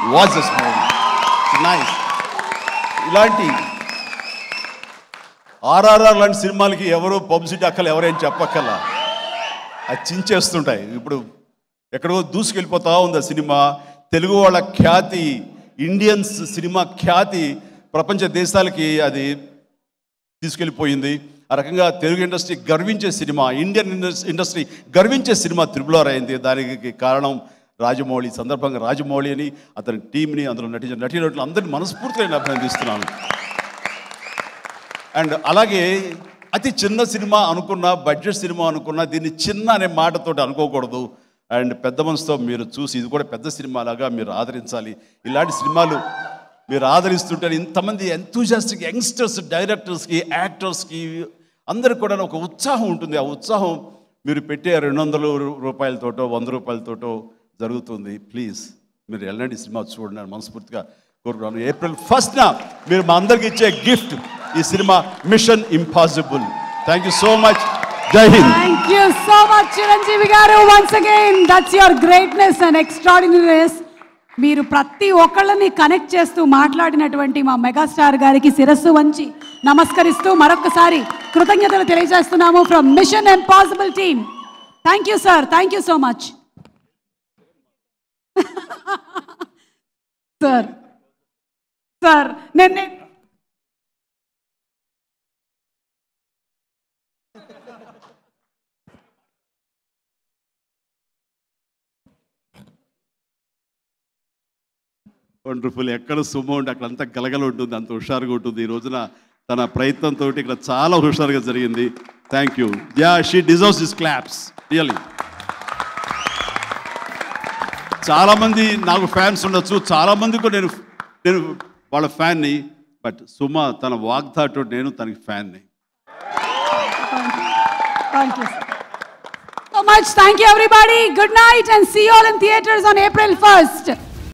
Watch this movie nice ఇలాంటి ఆర్ఆర్ఆర్ లాంటి సినిమాలకి ఎవరు పబ్లిసిటీ అక్కలు ఎవరేం చెప్పక్కల అది చించేస్తుంటాయి ఇప్పుడు ఎక్కడో దూసుకెళ్ళిపోతా ఉంది ఆ సినిమా తెలుగు వాళ్ళ ఖ్యాతి ఇండియన్స్ సినిమా ఖ్యాతి ప్రపంచ దేశాలకి అది తీసుకెళ్ళిపోయింది ఆ రకంగా తెలుగు ఇండస్ట్రీ గర్వించే సినిమా ఇండియన్ ఇండస్- ఇండస్ట్రీ గర్వించే సినిమా త్రిబులార్ అయింది దానికి కారణం రాజమౌళి ఈ సందర్భంగా రాజమౌళి అని అతని టీంని అందులో నటించిన నటీనటులు అందరినీ మనస్ఫూర్తిగా నేను అభినందిస్తున్నాను అండ్ అలాగే అతి చిన్న సినిమా అనుకున్న బడ్జెట్ సినిమా అనుకున్న దీన్ని చిన్న అనే మాటతోటి అనుకోకూడదు అండ్ పెద్ద మనసుతో మీరు చూసి ఇది కూడా పెద్ద సినిమా లాగా మీరు ఆదరించాలి ఇలాంటి సినిమాలు మీరు ఆదరిస్తుంటే ఇంతమంది ఎంతూజాస్టిక్ యంగ్స్టర్స్ డైరెక్టర్స్కి యాక్టర్స్కి అందరికి కూడా ఒక ఉత్సాహం ఉంటుంది ఆ ఉత్సాహం మీరు పెట్టే రెండు వందల రూపాయలతోటో వంద రూపాయలతోటో జరుగుతుంది ప్లీజ్ మీరు వెళ్ళండి సినిమా చూడండి అని మనస్ఫూర్తిగా కోరుకున్నాను ఏప్రిల్ ఫస్ట్న మీరు మా అందరికి ఇచ్చే గిఫ్ట్ ఈ cinema Mission Impossible thank you so much జై Hind thank you so much Chiranjeevi గారు once again that's your greatness and extraordinariness మీరు ప్రతి ఒక్కళ్ళని కనెక్ట్ చేస్తూ మాట్లాడినటువంటి మా మెగాస్టార్ గారికి శిరస్సు వంచి నమస్కరిస్తూ మరొకసారి కృతజ్ఞతలు తెలియజేస్తున్నాము from Mission Impossible team thank you sir thank you so much sir sir నేను నేను- వండర్ఫుల్ ఎక్కడ సుమో ఉంటే అక్కడ అంతా గలగల ఉంటుంది అంత హుషారుగా ఉంటుంది ఈ రోజున తన ప్రయత్నంతో ఇక్కడ చాలా హుషారుగా జరిగింది thank you yeah she deserves this claps really చాలామంది నాకు ఫ్యాన్స్ ఉండొచ్చు చాలామంది కూడా నేను నేను వాళ్ళ ఫ్యాన్ని బట్ సుమ తన వాగ్దాటు నేను తనకి ఫ్యాన్ని Thank you. So much. Thank you, everybody. Good night and see you all in theaters on April 1st.